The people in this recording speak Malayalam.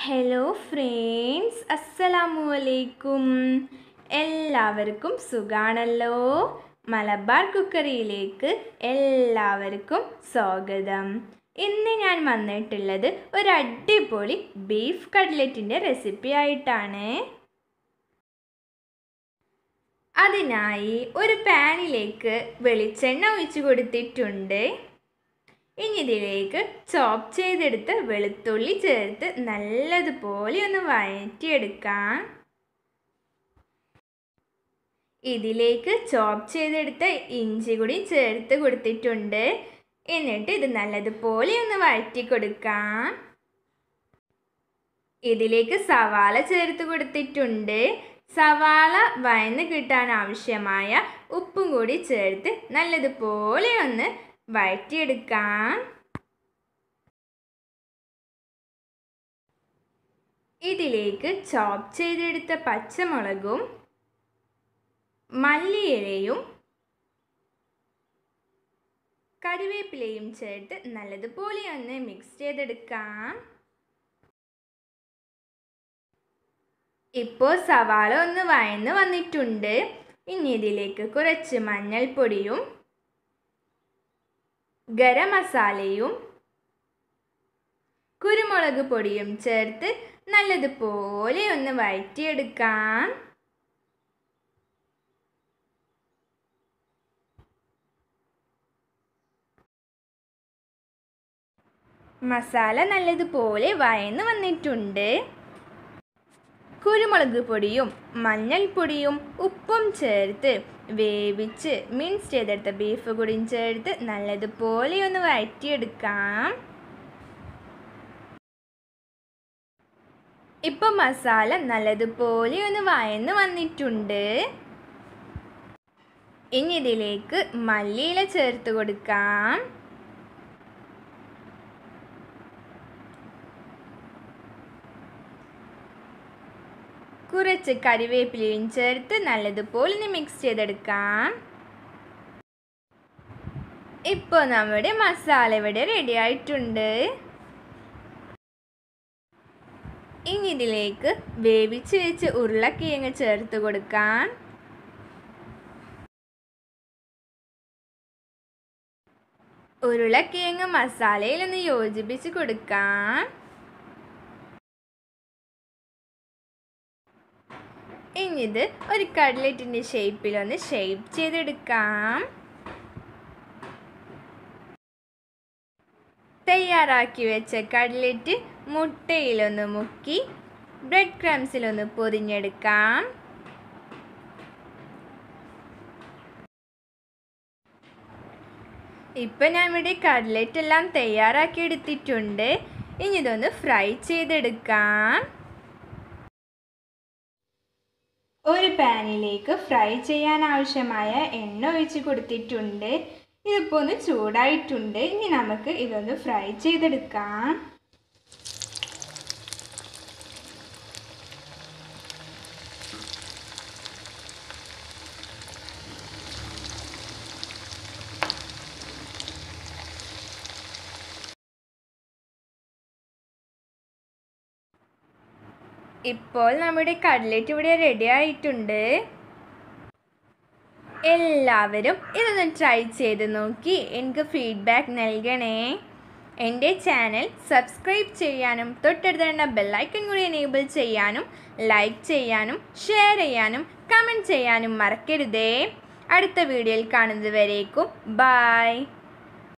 ഹലോ ഫ്രണ്ട്സ് അസ്സലാമു അലൈക്കും എല്ലാവർക്കും സുഖാണല്ലോ മലബാർ കുക്കറിയിലേക്ക് എല്ലാവർക്കും സ്വാഗതം ഇന്ന് ഞാൻ വന്നിട്ടുള്ളത് ഒരു അടിപൊളി ബീഫ് കട്ട്ലറ്റിൻ്റെ റെസിപ്പി ആയിട്ടാണ് അതിനായി ഒരു പാനിലേക്ക് വെളിച്ചെണ്ണ ഒഴിച്ചു കൊടുത്തിട്ടുണ്ട് ഇനി ഇതിലേക്ക് ചോപ്പ് ചെയ്തെടുത്ത് വെളുത്തുള്ളി ചേർത്ത് നല്ലതുപോലെ ഒന്ന് വഴറ്റിയെടുക്കാം ഇതിലേക്ക് ചോപ്പ് ചെയ്തെടുത്ത ഇഞ്ചി കൂടി ചേർത്ത് കൊടുത്തിട്ടുണ്ട് എന്നിട്ട് ഇത് നല്ലതുപോലെ ഒന്ന് വഴറ്റി കൊടുക്കാം ഇതിലേക്ക് സവാള ചേർത്ത് കൊടുത്തിട്ടുണ്ട് സവാള വയന്ന് കിട്ടാൻ ആവശ്യമായ ഉപ്പും കൂടി ചേർത്ത് നല്ലതുപോലെ ഒന്ന് വഴറ്റിയെടുക്കാം ഇതിലേക്ക് ചോപ്പ് ചെയ്തെടുത്ത പച്ചമുളകും മല്ലിയിലയും കറിവേപ്പിലയും ചേർത്ത് നല്ലതുപോലെ ഒന്ന് മിക്സ് ചെയ്തെടുക്കാം ഇപ്പോൾ സവാള ഒന്ന് വഴന്ന് വന്നിട്ടുണ്ട് ഇനി ഇതിലേക്ക് കുറച്ച് മഞ്ഞൾപ്പൊടിയും ഗരം മസാലയും കുരുമുളക് പൊടിയും ചേർത്ത് നല്ലതുപോലെ ഒന്ന് വഴറ്റിയെടുക്കാം മസാല നല്ലതുപോലെ വയന്ന് വന്നിട്ടുണ്ട് കുരുമുളക് പൊടിയും മഞ്ഞൾപ്പൊടിയും ഉപ്പും ചേർത്ത് വേവിച്ച് മിൻസ് ചെയ്തെടുത്ത ബീഫ് കൂടിയും ചേർത്ത് നല്ലതുപോലെ ഒന്ന് വഴറ്റിയെടുക്കാം ഇപ്പം മസാല നല്ലതുപോലെ ഒന്ന് വയന്ന് വന്നിട്ടുണ്ട് ഇനി ഇതിലേക്ക് മല്ലിയില ചേർത്ത് കൊടുക്കാം കുറച്ച് കറിവേപ്പിലയും ചേർത്ത് നല്ലതുപോലെ ഒന്ന് മിക്സ് ചെയ്തെടുക്കാം ഇപ്പോൾ നമ്മുടെ മസാല ഇവിടെ റെഡി ആയിട്ടുണ്ട് ഇനി ഇതിലേക്ക് വേവിച്ച് വെച്ച് ഉരുളക്കിഴങ്ങ് ചേർത്ത് കൊടുക്കാം ഉരുളക്കിഴങ്ങ് മസാലയിലൊന്ന് യോജിപ്പിച്ച് കൊടുക്കാം ഇനിയിത് ഒരു കട്ലറ്റിൻ്റെ ഷേപ്പിലൊന്ന് ഷേപ്പ് ചെയ്തെടുക്കാം തയ്യാറാക്കി വെച്ച കട്ലറ്റ് മുട്ടയിലൊന്ന് മുക്കി ബ്രെഡ് ക്രംസിലൊന്ന് പൊതിഞ്ഞെടുക്കാം ഇപ്പം ഞാൻ ഇവിടെ കട്ലറ്റ് എല്ലാം തയ്യാറാക്കി എടുത്തിട്ടുണ്ട് ഇനി ഇതൊന്ന് ഫ്രൈ ചെയ്തെടുക്കാം ഒരു പാനിലേക്ക് ഫ്രൈ ചെയ്യാൻ ആവശ്യമായ എണ്ണ ഒഴിച്ച് കൊടുത്തിട്ടുണ്ട് ഇതിപ്പോൾ ഒന്ന് ചൂടായിട്ടുണ്ട് ഇനി നമുക്ക് ഇതൊന്ന് ഫ്രൈ ചെയ്തെടുക്കാം ഇപ്പോൾ നമ്മുടെ കട്ലറ്റ് ഇവിടെ റെഡി ആയിട്ടുണ്ട് എല്ലാവരും ഇതൊന്ന് ട്രൈ ചെയ്ത് നോക്കി എനിക്ക് ഫീഡ്ബാക്ക് നൽകണേ എൻ്റെ ചാനൽ സബ്സ്ക്രൈബ് ചെയ്യാനും തൊട്ടടുത്തുള്ള ബെല്ലൈക്കൺ കൂടി എനേബിൾ ചെയ്യാനും ലൈക്ക് ചെയ്യാനും ഷെയർ ചെയ്യാനും കമൻറ്റ് ചെയ്യാനും മറക്കരുതേ അടുത്ത വീഡിയോയിൽ കാണുന്നത് വരേക്കും ബായ്